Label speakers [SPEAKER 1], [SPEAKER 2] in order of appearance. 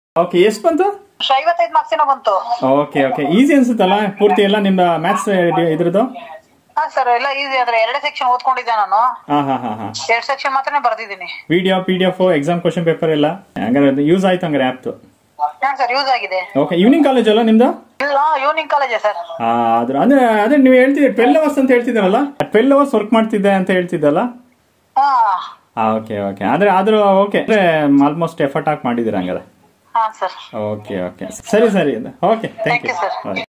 [SPEAKER 1] Okay ಎಷ್ಟು ಬಂತು
[SPEAKER 2] ಐವತ್ತೈದು ಮಾರ್ಕ್ಸ್ ಏನೋ ಬಂತು
[SPEAKER 1] ಓಕೆ ಓಕೆ ಈಸಿ ಅನ್ಸುತ್ತಲ್ಲ ಪೂರ್ತಿ ಎಲ್ಲ ನಿಮ್ದು ಮ್ಯಾಥ್ಸ್ ಇದ್ರದ್ದು
[SPEAKER 2] ಹಾ ಸರ್ ಎಲ್ಲ ಈಸಿ ಆದ್ರೆ ಎರಡೇ ಸೆಕ್ಷನ್ ಓದ್ಕೊಂಡಿದ್ದೆ ನಾನು
[SPEAKER 1] ಹಾ ಹಾ ಹಾ ಹಾ
[SPEAKER 2] ಎರಡ್ ಸೆಕ್ಷನ್ ಮಾತ್ರನೇ ಬರ್ದಿದ್ದೀನಿ
[SPEAKER 1] video P D F exam question paper ಎಲ್ಲ ಹಂಗಾರೆ ಯೂಸ್ ಆಯ್ತು ಹಂಗಾರೆ ಆ್ಯಪ್ತು
[SPEAKER 2] ಹಾ ಸರ್ ಯೂಸ್ ಆಗಿದೆ
[SPEAKER 1] ಓಕೆ ಈವ್ನಿಂಗ್ ಕಾಲೇಜ್ ಅಲ್ಲ ನಿಮ್ದು
[SPEAKER 2] ಇಲ್ಲ ಈವ್ನಿಂಗ್ ಕಾಲೇಜೇ ಸರ್
[SPEAKER 1] ಆ, ಅದ್ರ ಅಂದ್ರೆ ಅದೇ ನೀವು ಹೇಳ್ತಿದ್ದೆ ಟ್ವೆಲ್ ಅವರ್ಸ್ ಅಂತ ಹೇಳ್ತಿದ್ದೀರಲ್ಲ ಟ್ವೆಲ್ ಅವರ್ಸ್ ವರ್ಕ್ ಮಾಡ್ತಿದ್ದೆ ಅಂತ ಹೇಳ್ತಿದ್ದಲ್ಲ
[SPEAKER 2] ಹಾ
[SPEAKER 1] ಓಕೆ ಓಕೆ ಆದ್ರೆ ಆದ್ರೂ ಓಕೆ ಅಂದ್ರೆ ಆಲ್ಮೋಸ್ಟ್ ಎಫರ್ಟ್ ಹಾಕಿ ಮಾಡಿದ್ದೀರ ಹಂಗಾರೆ
[SPEAKER 2] ಹಾ ಸರ್
[SPEAKER 1] ಓಕೆ ಓಕೆ ಸರಿ ಸರಿ okay thank
[SPEAKER 2] Thank you, sir.
[SPEAKER 1] You